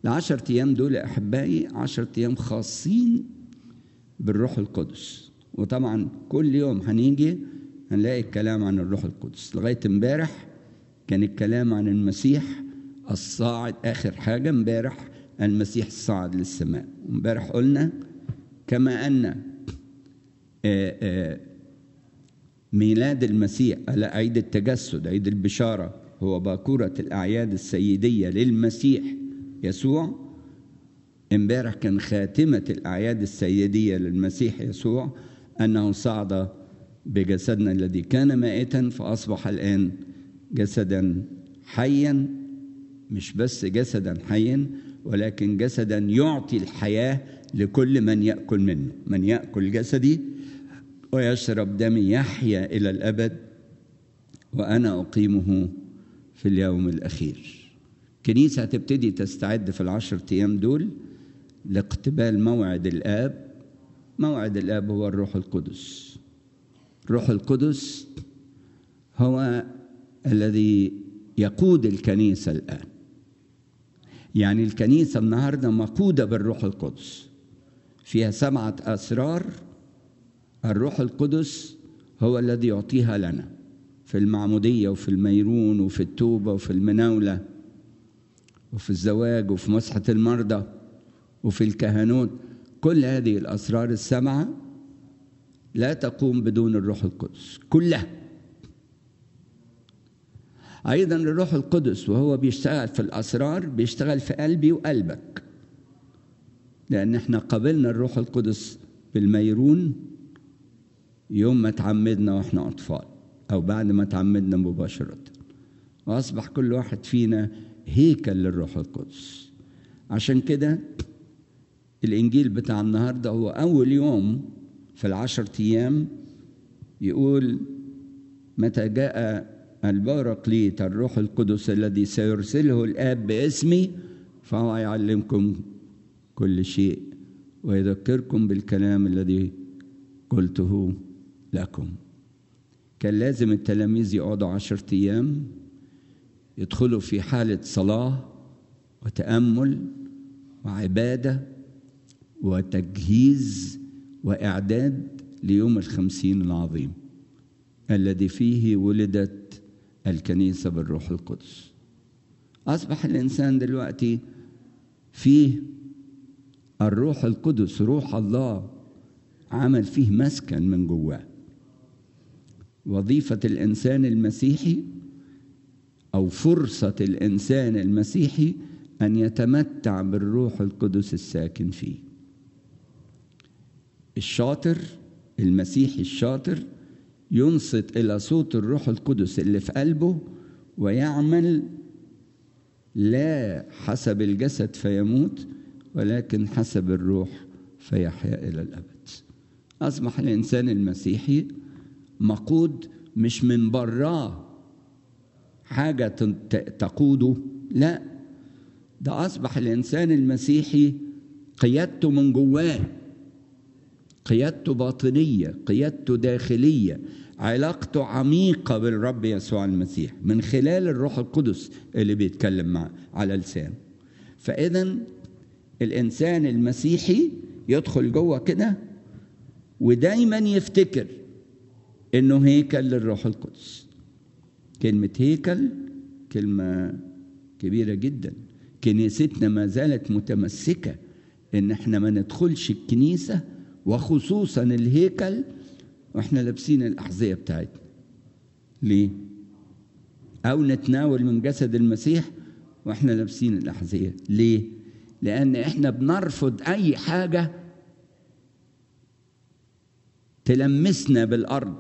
العشر أيام دول أحبائي عشر أيام خاصين بالروح القدس وطبعا كل يوم هنيجي هنلاقي الكلام عن الروح القدس لغاية امبارح كان الكلام عن المسيح الصاعد آخر حاجة امبارح المسيح الصاعد للسماء امبارح قلنا كما أن آآ آآ ميلاد المسيح على عيد التجسد عيد البشارة هو باكورة الأعياد السيدية للمسيح يسوع امبارح كان خاتمة الأعياد السيدية للمسيح يسوع أنه صعد بجسدنا الذي كان مائتا فأصبح الآن جسدا حيا مش بس جسدا حيا ولكن جسدا يعطي الحياة لكل من يأكل منه من يأكل جسدي ويشرب دمي يحيا إلى الأبد وأنا أقيمه في اليوم الأخير كنيسة هتبتدي تستعد في العشر أيام دول لاقتبال موعد الآب موعد الآب هو الروح القدس الروح القدس هو الذي يقود الكنيسة الآن يعني الكنيسة النهاردة مقودة بالروح القدس فيها سبعة أسرار الروح القدس هو الذي يعطيها لنا في المعمودية وفي الميرون وفي التوبة وفي المناولة وفي الزواج وفي مسحة المرضى وفي الكهنوت كل هذه الأسرار السبعة لا تقوم بدون الروح القدس كلها أيضا الروح القدس وهو بيشتغل في الأسرار بيشتغل في قلبي وقلبك لأن احنا قبلنا الروح القدس بالميرون يوم ما تعمدنا واحنا أطفال أو بعد ما تعمدنا مباشرة وأصبح كل واحد فينا هيكل للروح القدس عشان كده الإنجيل بتاع النهاردة هو أول يوم في العشر أيام يقول متى جاء البارقليت الروح القدس الذي سيرسله الآب باسمي فهو يعلمكم كل شيء ويذكركم بالكلام الذي قلته لكم كان لازم التلاميذ يقعدوا عشرة أيام يدخلوا في حالة صلاة وتأمل وعبادة وتجهيز وإعداد ليوم الخمسين العظيم الذي فيه ولدت الكنيسة بالروح القدس أصبح الإنسان دلوقتي فيه الروح القدس روح الله عمل فيه مسكن من جواه وظيفة الإنسان المسيحي أو فرصة الإنسان المسيحي أن يتمتع بالروح القدس الساكن فيه الشاطر المسيحي الشاطر ينصت إلى صوت الروح القدس اللي في قلبه ويعمل لا حسب الجسد فيموت ولكن حسب الروح فيحيا إلى الأبد أصبح الإنسان المسيحي مقود مش من براه حاجة تقوده لا ده أصبح الإنسان المسيحي قيادته من جواه قيادته باطنية قيادته داخلية علاقته عميقة بالرب يسوع المسيح من خلال الروح القدس اللي بيتكلم مع على لسانه فإذا الإنسان المسيحي يدخل جوه كده ودايما يفتكر إنه هيكل للروح القدس كلمة هيكل كلمة كبيرة جدا كنيستنا ما زالت متمسكة إن احنا ما ندخلش الكنيسة وخصوصا الهيكل واحنا لابسين الأحذية بتاعتنا ليه؟ أو نتناول من جسد المسيح واحنا لابسين الأحذية ليه؟ لأن احنا بنرفض أي حاجة تلمسنا بالأرض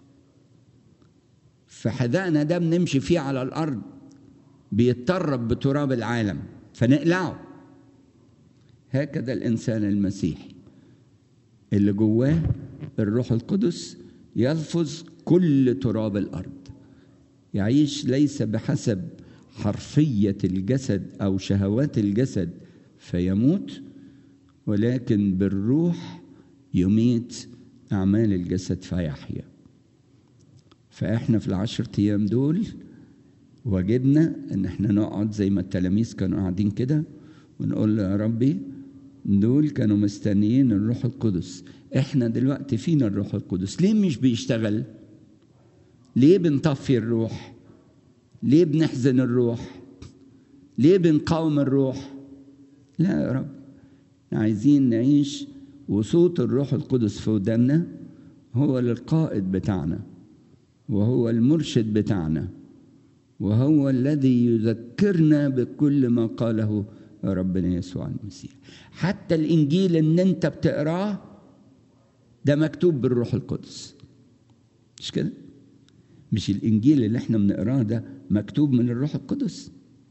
فحذائنا ده بنمشي فيه على الأرض بيتطرب بتراب العالم فنقلعه هكذا الإنسان المسيحي اللي جواه الروح القدس يلفظ كل تراب الأرض يعيش ليس بحسب حرفية الجسد أو شهوات الجسد فيموت ولكن بالروح يميت أعمال الجسد فيحيا فإحنا في العشر أيام دول واجبنا إن إحنا نقعد زي ما التلاميذ كانوا قاعدين كده ونقول له يا ربي دول كانوا مستنيين الروح القدس احنا دلوقتي فينا الروح القدس ليه مش بيشتغل ليه بنطفي الروح ليه بنحزن الروح ليه بنقاوم الروح لا يا رب عايزين نعيش وصوت الروح القدس في ودنا هو القائد بتاعنا وهو المرشد بتاعنا وهو الذي يذكرنا بكل ما قاله ربنا يسوع المسيح حتى الانجيل اللي انت بتقراه ده مكتوب بالروح القدس مش كده مش الانجيل اللي احنا بنقراه ده مكتوب من الروح القدس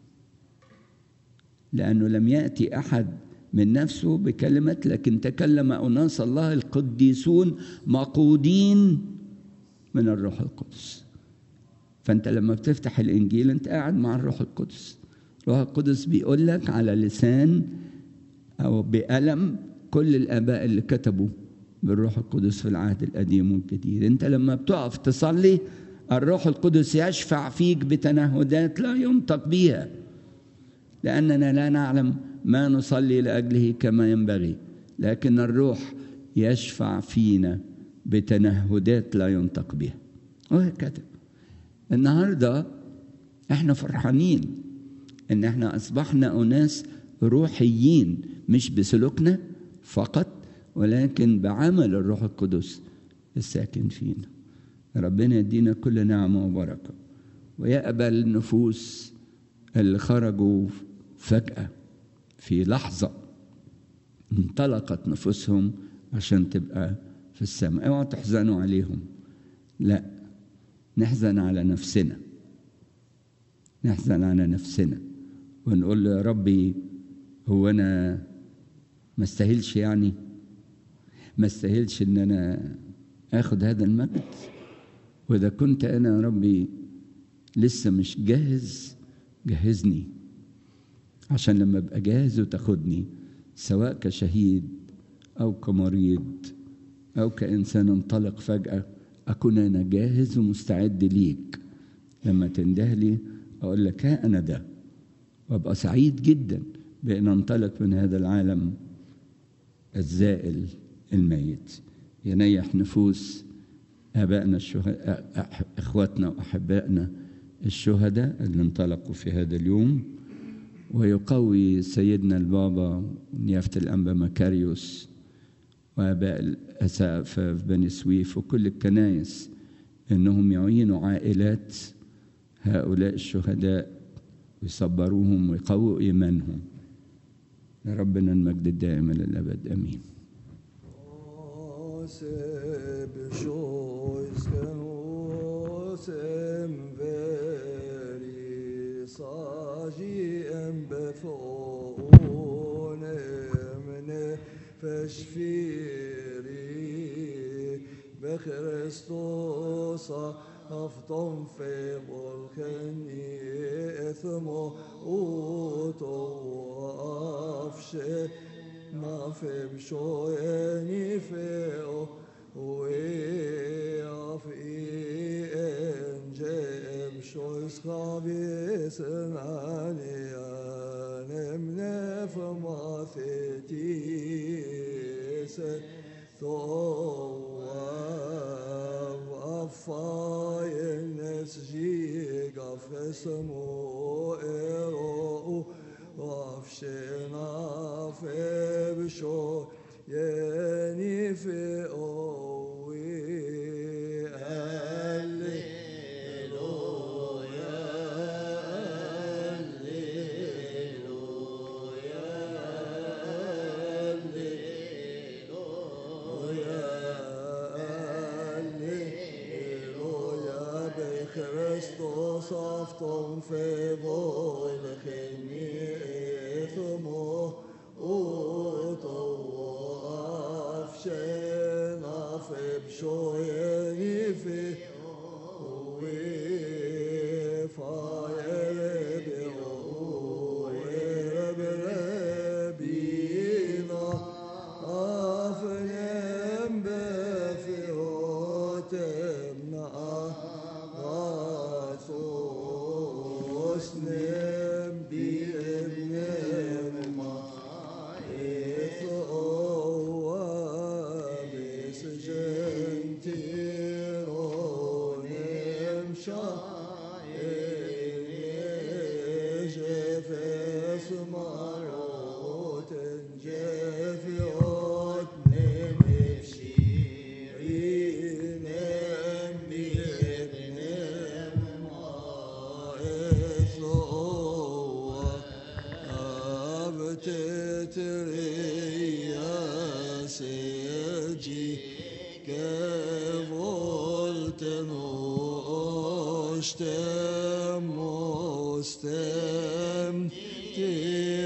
لانه لم ياتي احد من نفسه بكلمة لكن تكلم أناس الله القديسون مقودين من الروح القدس فأنت لما بتفتح الإنجيل أنت قاعد مع الروح القدس الروح القدس بيقول لك على لسان أو بقلم كل الآباء اللي كتبوا بالروح القدس في العهد القديم والجديد أنت لما بتقف تصلي الروح القدس يشفع فيك بتنهدات لا ينطق بها لأننا لا نعلم ما نصلي لاجله كما ينبغي لكن الروح يشفع فينا بتنهدات لا ينطق بها وهكذا النهارده احنا فرحانين ان احنا اصبحنا اناس روحيين مش بسلوكنا فقط ولكن بعمل الروح القدس الساكن فينا ربنا يدينا كل نعمه وبركه ويقبل النفوس اللي خرجوا فجاه في لحظة انطلقت نفوسهم عشان تبقى في السماء اوعوا تحزنوا عليهم لا نحزن على نفسنا نحزن على نفسنا ونقول له يا ربي هو انا ما استاهلش يعني ما استاهلش ان انا اخد هذا المجد واذا كنت انا يا ربي لسه مش جاهز جهزني عشان لما ابقى جاهز وتاخدني سواء كشهيد او كمريض او كانسان انطلق فجاه اكون انا جاهز ومستعد ليك لما تنده لي اقول لك ها انا ده وابقى سعيد جدا بان انطلق من هذا العالم الزائل الميت ينيح نفوس ابائنا الشهداء اخواتنا واحبائنا الشهداء اللي انطلقوا في هذا اليوم ويقوي سيدنا البابا ونيافة الأنبا مكاريوس وآباء الأسقفة في بني سويف وكل الكنايس إنهم يعينوا عائلات هؤلاء الشهداء ويصبروهم ويقووا إيمانهم لربنا المجد الدائم للأبد آمين صاجئا بفؤون من فشفيري بخريستوس أفضل في ملكني إثم أوتو وأفشي ما في بشويني في ويافي انجم شويس خابيس نانيان من فما ثتيس ثواب أفاين سجيق فسمو إيرو وافشنا في بشو يعني في أوي هللويا teteria segi che volte no stem stem ti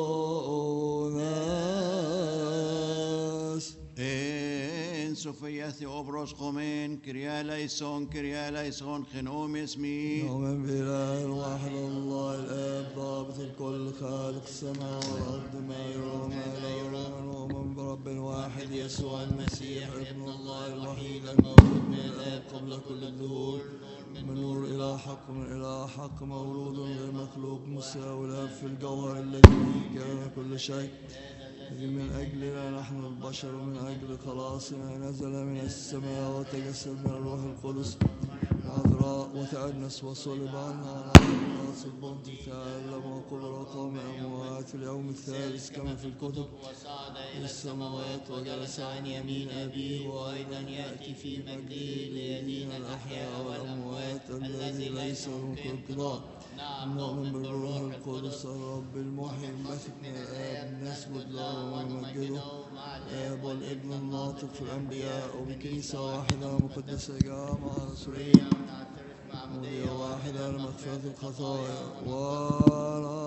onas En Sofia Theobros Chomen, Kyria Laison, Kyria Laison, Genom اسمي نؤمن بإله الواحد الله الآب ضابط الكل خالق السماء والأرض ما يرى وما لا يرى ونؤمن برب واحد يسوع المسيح ابن الله الوحيد المولود من الآب قبل كل الدهور من نور إلى حق من إلى حق مولود غير مخلوق مساوي الآب في الجوهر الذي به كان كل شيء الذي من أجلنا نحن البشر من أجل خلاصنا نزل من السماء وتجسد من الروح القدس عذراء وتأنس وصلب عنا على راس البنط تعلم وقبر وقام أموات في اليوم الثالث كما في الكتب وصعد إلى السماوات وجلس عن يمين أبيه وأيضا يأتي في مجده ليدين الأحياء والأموات الذي ليس له انقضاء نؤمن بالروح القدس الرب المحيي المثق من الآب نسجد له ونمجده الآب والابن الناطق في الأنبياء وبكنيسة واحدة مقدسة جامعة رسولية مولية واحدة لمغفرة الخطايا ونرى